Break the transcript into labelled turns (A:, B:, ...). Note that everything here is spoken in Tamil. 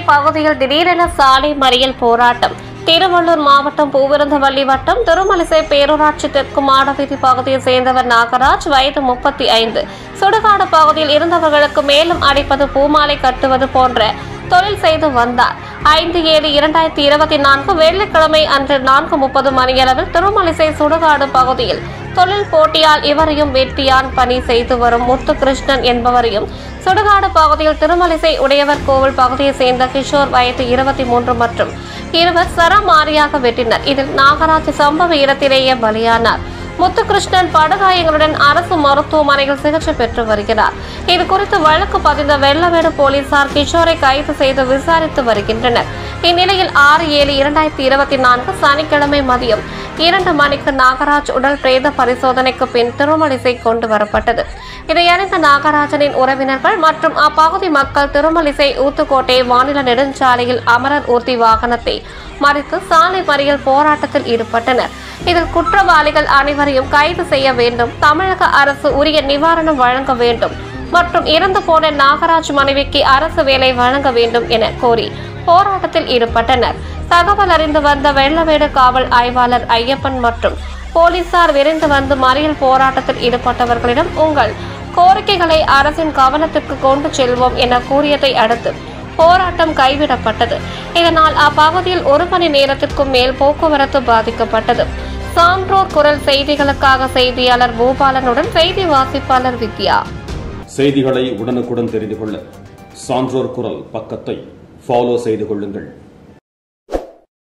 A: பகுதியில் திடீரென சாலை மறியல் போராட்டம் திருவள்ளூர் மாவட்டம் பூவிருந்தவள்ளி வட்டம் திருமலிசை பேரூராட்சி தெற்கு மாடவீதி பகுதியை சேர்ந்தவர் நாகராஜ் வயது முப்பத்தி ஐந்து சுடுகாடு பகுதியில் இருந்தவர்களுக்கு மேலும் அடிப்பது பூமாலை கட்டுவது போன்ற தொழில் செய்து வந்தார் ஐந்து ஏழு இரண்டாயிரத்தி இருபத்தி நான்கு வெள்ளிக்கிழமை அன்று நான்கு முப்பது மணியளவில் திருமலிசை சுடுகாடு பகுதியில் தொழில் போட்டியால் இவரையும் வெட்டியான் பணி செய்து வரும் முத்துகிருஷ்ணன் என்பவரையும் சுடுகாடு பகுதியில் திருமலிசை உடையவர் கோவில் பகுதியை சேர்ந்த கிஷோர் வயது இருபத்தி மூன்று மற்றும் இருவர் சரமாரியாக வெட்டினர் இதில் நாகராஜ் சம்பவ இடத்திலேயே பலியானார் முத்துகிருஷ்ணன் படுகாயங்களுடன் அரசு மருத்துவமனையில் சிகிச்சை பெற்று வருகிறார் இது குறித்து வழக்கு பதிந்த வெள்ளவேடு போலீசார் கிஷோரை கைது செய்து விசாரித்து வருகின்றனர் இந்நிலையில் ஆறு ஏழு இரண்டாயிரத்தி இருபத்தி நான்கு சனிக்கிழமை மதியம் இரண்டு மணிக்கு நாகராஜ் உடல் பிரேத பரிசோதனைக்கு பின் திருமலிசை கொண்டு வரப்பட்டது இதையறிந்த நாகராஜனின் உறவினர்கள் மற்றும் அப்பகுதி மக்கள் திருமலிசை ஊத்துக்கோட்டை மாநில நெடுஞ்சாலையில் அமரர் ஊர்தி வாகனத்தை மறித்து சாலை மறியல் போராட்டத்தில் ஈடுபட்டனர் இதில் குற்றவாளிகள் அனைவரையும் கைது செய்ய வேண்டும் தமிழக அரசு உரிய நிவாரணம் வழங்க வேண்டும் மற்றும் இறந்து போன நாகராஜ் மனைவிக்கு அரசு வேலை வழங்க வேண்டும் என கோரி போராட்டத்தில் ஈடுபட்டனர் தகவல் அறிந்து வந்த வெள்ளவேடு காவல் ஆய்வாளர் ஐயப்பன் மற்றும் போலீசார் விரைந்து வந்து மறியல் போராட்டத்தில் ஈடுபட்டவர்களிடம் உங்கள் கோரிக்கைகளை அரசின் கவனத்திற்கு கொண்டு செல்வோம் என கூறியதை அடுத்து போராட்டம் கைவிடப்பட்டது இதனால் அப்பகுதியில் ஒரு மணி நேரத்திற்கும் மேல் போக்குவரத்து பாதிக்கப்பட்டது சான்றோர் குரல் செய்திகளுக்காக செய்தியாளர் பூபாலனுடன் செய்தி வாசிப்பாளர் வித்யா
B: செய்திகளை உடனுக்குடன் தெரிந்து கொள்ள சான்றோர் குரல் பக்கத்தை ஃபாலோ செய்து கொள்ளுங்கள்